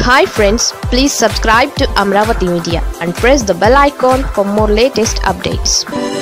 hi friends please subscribe to Amaravati media and press the bell icon for more latest updates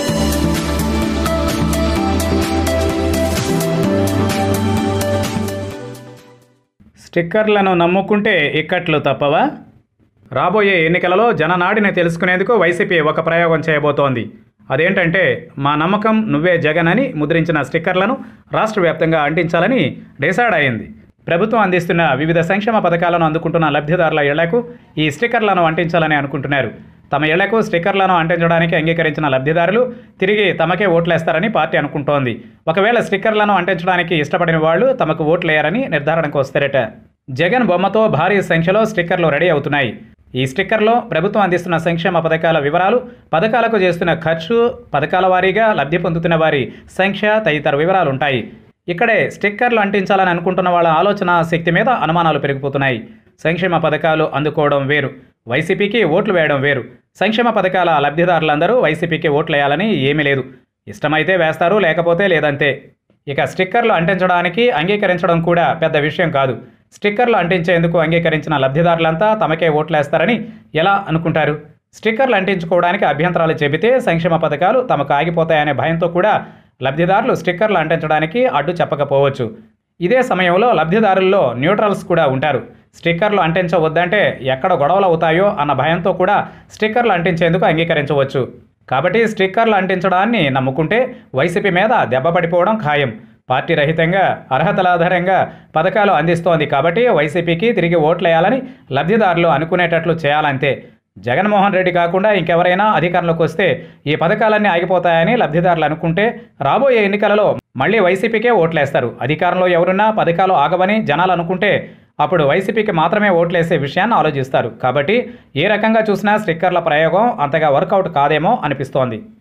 స్టిక్కర్లను నమ్ముకుంటే ఇక్కట్లు తప్పవా రాబోయే ఎన్నికలలో జననాడిని తెలుసుకునేందుకు వైసీపీ ఒక ప్రయోగం చేయబోతోంది అదేంటంటే మా నమ్మకం నువ్వే జగన్ అని ముద్రించిన స్టిక్కర్లను రాష్ట్ర వ్యాప్తంగా అంటించాలని డిసైడ్ అయింది ప్రభుత్వం అందిస్తున్న వివిధ సంక్షేమ పథకాలను అందుకుంటున్న లబ్ధిదారుల ఇళ్లకు ఈ స్టిక్కర్లను అంటించాలని అనుకుంటున్నారు తమ ఇళ్లకు స్టిక్కర్లను అంటించడానికి అంగీకరించిన లబ్ధిదారులు తిరిగి తమకే ఓట్లేస్తారని పార్టీ అనుకుంటోంది ఒకవేళ స్టిక్కర్లను అంటించడానికి ఇష్టపడిన వాళ్ళు తమకు ఓట్లేయారని నిర్ధారణకు వస్తారట జగన్ బొమ్మతో భారీ సంఖ్యలో స్టిక్కర్లు రెడీ అవుతున్నాయి ఈ స్టిక్కర్లో ప్రభుత్వం అందిస్తున్న సంక్షేమ పథకాల వివరాలు పథకాలకు చేస్తున్న ఖర్చు పథకాల వారీగా లబ్ధి పొందుతున్న వారి సంఖ్య తదితర వివరాలు ఉంటాయి ఇక్కడే స్టిక్కర్లు అంటించాలని అనుకుంటున్న వాళ్ళ ఆలోచన శక్తి మీద అనుమానాలు పెరిగిపోతున్నాయి సంక్షేమ పథకాలు అందుకోవడం వేరు వైసీపీకి ఓట్లు వేయడం వేరు సంక్షేమ పథకాల లబ్ధిదారులందరూ వైసీపీకి ఓట్లు వేయాలని ఏమీ లేదు ఇష్టమైతే వేస్తారు లేకపోతే లేదంతే ఇక స్టిక్కర్లు అంటించడానికి అంగీకరించడం కూడా పెద్ద విషయం కాదు స్టిక్కర్లు అంటించేందుకు అంగీకరించిన లబ్ధిదారులంతా తమకే ఓట్లేస్తారని ఎలా అనుకుంటారు స్టిక్కర్లు అంటించుకోవడానికి అభ్యంతరాలు చెబితే సంక్షేమ పథకాలు తమకు ఆగిపోతాయనే భయంతో కూడా లబ్ధిదారులు స్టిక్కర్లు అంటించడానికి అడ్డు చెప్పకపోవచ్చు ఇదే సమయంలో లబ్ధిదారుల్లో న్యూట్రల్స్ కూడా ఉంటారు స్టిక్కర్లు అంటించవద్దంటే ఎక్కడ గొడవలు అవుతాయో అన్న భయంతో కూడా స్టిక్కర్లు అంటించేందుకు అంగీకరించవచ్చు కాబట్టి స్టిక్కర్లు అంటించడాన్ని నమ్ముకుంటే వైసీపీ మీద దెబ్బ పడిపోవడం ఖాయం పార్టీ రహితంగా అర్హతల ఆధారంగా పథకాలు అందిస్తోంది కాబట్టి వైసీపీకి తిరిగి ఓట్లేయాలని లబ్ధిదారులు అనుకునేటట్లు చేయాలంతే జగన్మోహన్ రెడ్డి కాకుండా ఇంకెవరైనా అధికారంలోకి వస్తే ఈ పథకాలన్నీ ఆగిపోతాయని లబ్ధిదారులు అనుకుంటే రాబోయే ఎన్నికలలో మళ్ళీ వైసీపీకే ఓట్లేస్తారు అధికారంలో ఎవరున్నా పథకాలు ఆగవని జనాలు అనుకుంటే అప్పుడు వైసీపీకి మాత్రమే ఓట్లేసే విషయాన్ని ఆలోచిస్తారు కాబట్టి ఏ రకంగా చూసినా స్టిక్కర్ల ప్రయోగం అంతగా వర్కౌట్ కాదేమో అనిపిస్తోంది